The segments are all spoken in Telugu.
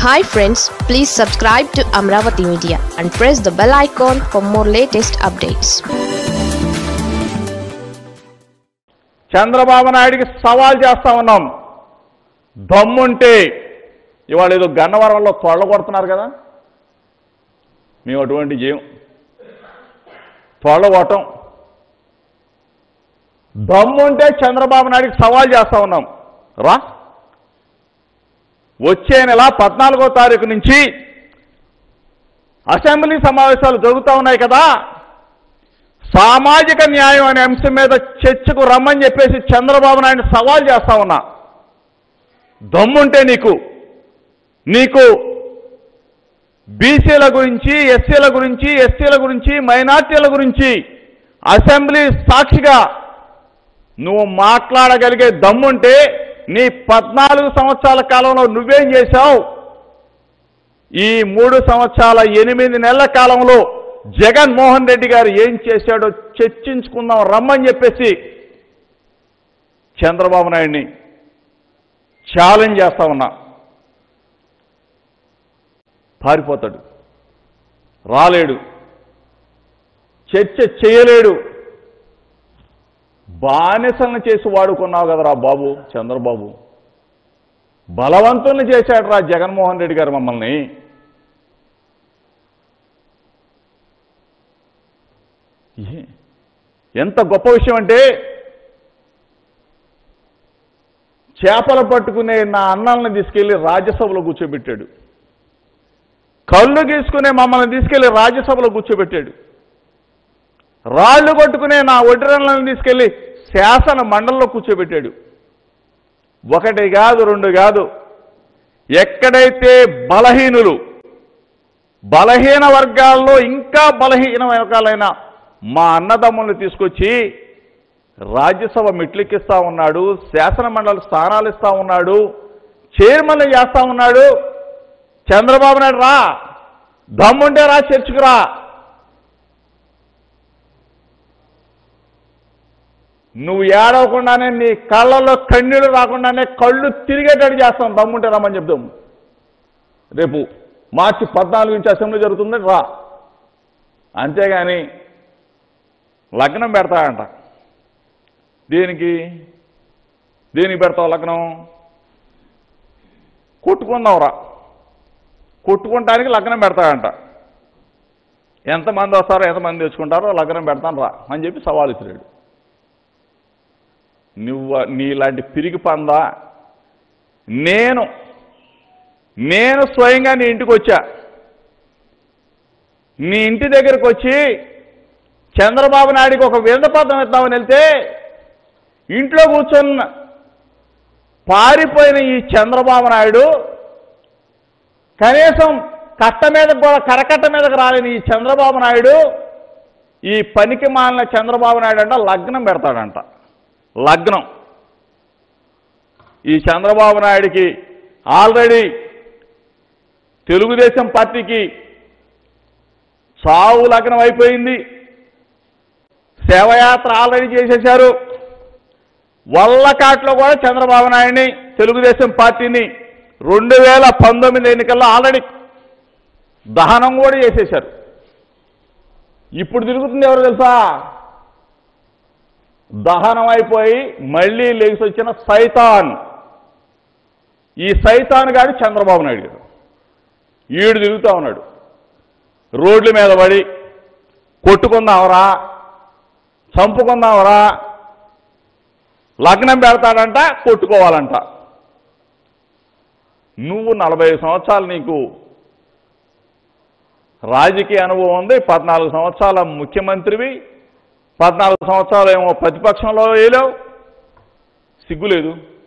hi friends please subscribe to Amaravati media and press the bell icon for more latest updates Chandrababu నాయుడికి సవాల్ చేస్తా ఉన్నాం దమ్ముంటే ఇవాళ ఏదో గన్నవరంలో తొళ్ళ కొడుతున్నారు కదా మేము అటువంటి చేయం తొళ్ళ కొట్టం దమ్ముంటే చంద్రబాబు నాయుడికి సవాల్ చేస్తా ఉన్నాం రా వచ్చే నెల పద్నాలుగో తారీఖు నుంచి అసెంబ్లీ సమావేశాలు జరుగుతూ ఉన్నాయి కదా సామాజిక న్యాయం అనే అంశం మీద చర్చకు రమ్మని చెప్పేసి చంద్రబాబు నాయుడు సవాల్ చేస్తా ఉన్నా దమ్ముంటే నీకు నీకు బీసీల గురించి ఎస్సీల గురించి ఎస్టీల గురించి మైనార్టీల గురించి అసెంబ్లీ సాక్షిగా నువ్వు మాట్లాడగలిగే దమ్ముంటే నీ పద్నాలుగు సంవత్సరాల కాలంలో నువ్వేం చేశావు ఈ మూడు సంవత్సరాల ఎనిమిది నెలల కాలంలో జగన్మోహన్ రెడ్డి గారు ఏం చేశాడో చర్చించుకుందాం రమ్మని చెప్పేసి చంద్రబాబు నాయుడిని ఛాలెంజ్ చేస్తా ఉన్నా పారిపోతాడు రాలేడు చర్చ చేయలేడు బానిసలను చేసి వాడుకున్నావు కదరా బాబు చంద్రబాబు బలవంతుల్ని చేశాడు రా జగన్మోహన్ రెడ్డి గారు మమ్మల్ని ఏ- ఎంత గొప్ప విషయం అంటే చేపలు పట్టుకునే నా అన్నల్ని తీసుకెళ్లి రాజ్యసభలో కూర్చోబెట్టాడు కళ్ళు గీసుకునే మమ్మల్ని తీసుకెళ్లి రాజ్యసభలో కూర్చోబెట్టాడు రాళ్ళు కొట్టుకునే నా ఒడ్డరన్లను తీసుకెళ్లి శాసన మండలిలో కూర్చోబెట్టాడు ఒకటి కాదు రెండు కాదు ఎక్కడైతే బలహీనులు బలహీన వర్గాల్లో ఇంకా బలహీన వర్గాలైన మా అన్నదమ్ముల్ని తీసుకొచ్చి రాజ్యసభ మెట్లెక్కిస్తా ఉన్నాడు శాసన మండలి స్థానాలు ఇస్తా ఉన్నాడు చైర్మన్లు చేస్తా ఉన్నాడు చంద్రబాబు నాయుడు రా దమ్ముంటే రా చర్చకు రా నువ్వు ఏడవకుండానే నీ కళ్ళల్లో కన్నీళ్ళు రాకుండానే కళ్ళు తిరిగేటట్టు చేస్తాం దమ్ముంటే రమ్మని చెప్తాం రేపు మార్చి పద్నాలుగు నుంచి అసెంబ్లీ జరుగుతుంది రా అంతేగాని లగ్నం పెడతాడంట దేనికి దేనికి పెడతావు లగ్నం కొట్టుకుందాంరా కొట్టుకుంటానికి లగ్నం పెడతాడంట ఎంతమంది వస్తారో ఎంతమంది తెచ్చుకుంటారో లగ్నం పెడతాను రా అని చెప్పి సవాల్ ఇచ్చిరాడు నువ్వు నీలాంటి పిరిగి పందా నేను నేను స్వయంగా నీ ఇంటికి వచ్చా నీ ఇంటి దగ్గరకు వచ్చి చంద్రబాబు నాయుడికి ఒక విందపదం ఇద్దామని వెళ్తే ఇంట్లో కూర్చొని పారిపోయిన ఈ చంద్రబాబు నాయుడు కనీసం కట్ట మీదకు కూడా కరకట్ట మీదకు రాలేని ఈ చంద్రబాబు నాయుడు ఈ పనికి మాలిన చంద్రబాబు నాయుడు అంట లగ్నం పెడతాడంట లగ్నం ఈ చంద్రబాబు నాయుడికి ఆల్రెడీ తెలుగుదేశం పార్టీకి చావు లగ్నం అయిపోయింది సేవయాత్ర ఆల్రెడీ చేసేశారు వల్లకాట్లో కూడా చంద్రబాబు నాయుడిని తెలుగుదేశం పార్టీని రెండు వేల పంతొమ్మిది ఎన్నికల్లో ఆల్రెడీ దహనం కూడా చేసేశారు ఇప్పుడు తిరుగుతుంది ఎవరు తెలుసా దహనం అయిపోయి మళ్ళీ లేచి వచ్చిన సైతాన్ ఈ సైతాన్ గాడు చంద్రబాబు నాయుడు గారు ఈడు తిరుగుతూ ఉన్నాడు రోడ్ల మీద పడి కొట్టుకుందాంరా చంపుకుందాంరా లగ్నం పెడతాడంట కొట్టుకోవాలంట నువ్వు నలభై సంవత్సరాలు నీకు రాజకీయ అనుభవం ఉంది పద్నాలుగు సంవత్సరాల ముఖ్యమంత్రివి పద్నాలుగు సంవత్సరాలు ఏమో ప్రతిపక్షంలో వేయలేవు సిగ్గులేదు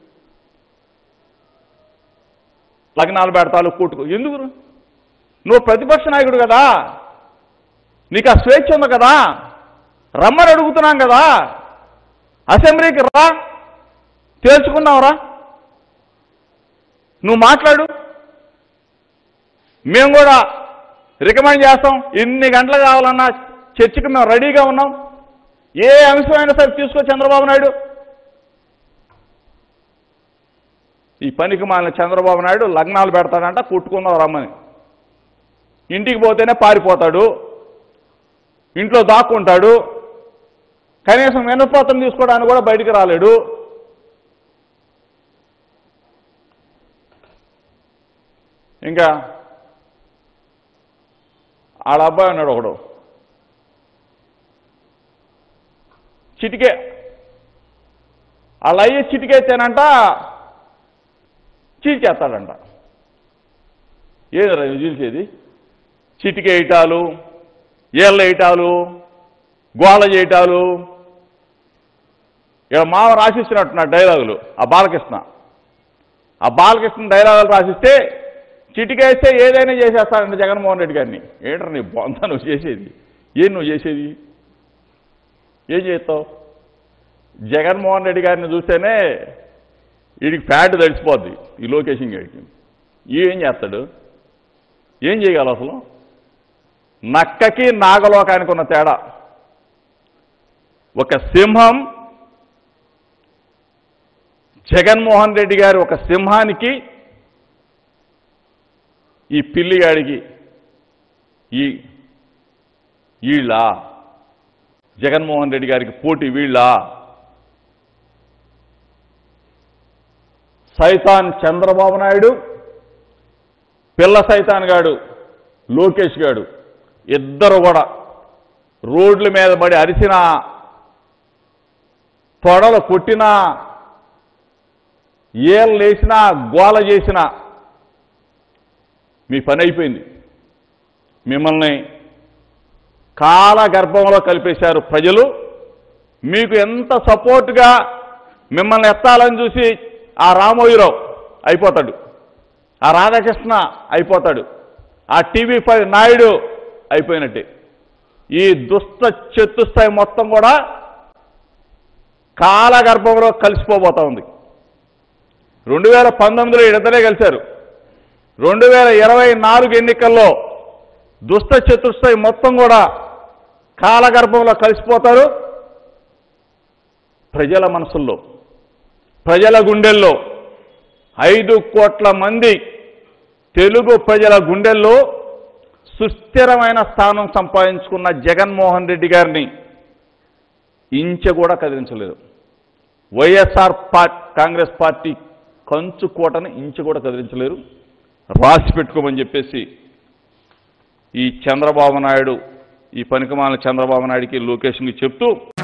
లగ్నాలు పెడతాలు కూటుకు ఎందుకు నువ్వు ప్రతిపక్ష నాయకుడు కదా నీకు ఆ స్వేచ్ఛ ఉంది కదా రమ్మని అడుగుతున్నాం కదా అసెంబ్లీకి రా తేల్చుకున్నావురా నువ్వు మాట్లాడు మేము కూడా రికమెండ్ చేస్తాం ఎన్ని గంటలు కావాలన్నా చర్చకి మేము రెడీగా ఉన్నాం ఏ అంశమైనా సరే తీసుకో చంద్రబాబు నాయుడు ఈ పనికి మాలిన చంద్రబాబు నాయుడు లగ్నాలు పెడతాడంట కుట్టుకుందాం రమ్మని ఇంటికి పోతేనే పారిపోతాడు ఇంట్లో దాక్కుంటాడు కనీసం మినపత్రం తీసుకోవడానికి కూడా బయటికి రాలేడు ఇంకా వాళ్ళ అబ్బాయి ఉన్నాడు ఒకడు చిటికే వాళ్ళ అయ్యే చిటికేస్తేనంట చీల్చేస్తాడంట ఏదిరా నువ్వు చీల్చేది చిటికేయటాలు ఏళ్ళ వేయటాలు గోళ చేయటాలు ఇక్కడ మామ రాసిస్తున్నట్టున్నాడు డైలాగులు ఆ బాలకృష్ణ ఆ బాలకృష్ణ డైలాగులు రాసిస్తే చిటికేస్తే ఏదైనా చేసేస్తాడండి జగన్మోహన్ రెడ్డి గారిని ఏంట్రా నీ బొంత నువ్వు చేసేది ఏం నువ్వు చేసేది ఏం చేస్తావు జగన్మోహన్ రెడ్డి గారిని చూస్తేనే వీడికి ఫ్యాట్ తడిసిపోద్ది ఈ లొకేషన్ గారికి ఏం చేస్తాడు ఏం చేయగలవు అసలు నక్కకి నాగలోకానికి ఉన్న తేడా ఒక సింహం జగన్మోహన్ రెడ్డి గారి ఒక సింహానికి ఈ పిల్లిగాడికి ఈ వీళ్ళ జగన్మోహన్ రెడ్డి గారికి పోటీ వీళ్ళ సైతాన్ చంద్రబాబు నాయుడు పిల్ల సైతాన్ గాడు లోకేష్ గాడు ఇద్దరు కూడా రోడ్ల మీద పడి అరిసినా తొడలు కొట్టినా ఏళ్ళు వేసినా గోల చేసినా మీ పని అయిపోయింది మిమ్మల్ని కాల గర్భంలో కలిపేశారు ప్రజలు మీకు ఎంత సపోర్ట్గా మిమ్మల్ని ఎత్తాలని చూసి ఆ రామోజీరావు అయిపోతాడు ఆ రాధాకృష్ణ అయిపోతాడు ఆ టీవీ ఫైవ్ నాయుడు అయిపోయినట్టే ఈ దుష్ట చతుస్థాయి మొత్తం కూడా కాలగర్భంలో కలిసిపోబోతా ఉంది రెండు వేల పంతొమ్మిదిలో ఇద్దరే కలిశారు రెండు వేల ఇరవై నాలుగు ఎన్నికల్లో దుష్ట చతుస్థాయి మొత్తం కూడా కాలగర్భంలో కలిసిపోతారు ప్రజల మనసుల్లో ప్రజల గుండెల్లో ఐదు కోట్ల మంది తెలుగు ప్రజల గుండెల్లో సుస్థిరమైన స్థానం సంపాదించుకున్న జగన్మోహన్ రెడ్డి గారిని ఇంచ కూడా కదిలించలేదు వైఎస్ఆర్ పార్టీ కాంగ్రెస్ పార్టీ కంచు కోటని ఇంచు కూడా కదిలించలేరు రాసి పెట్టుకోమని చెప్పేసి ఈ చంద్రబాబు నాయుడు ఈ పనికిమాల చంద్రబాబు నాయుడికి లోకేష్కి చెప్తూ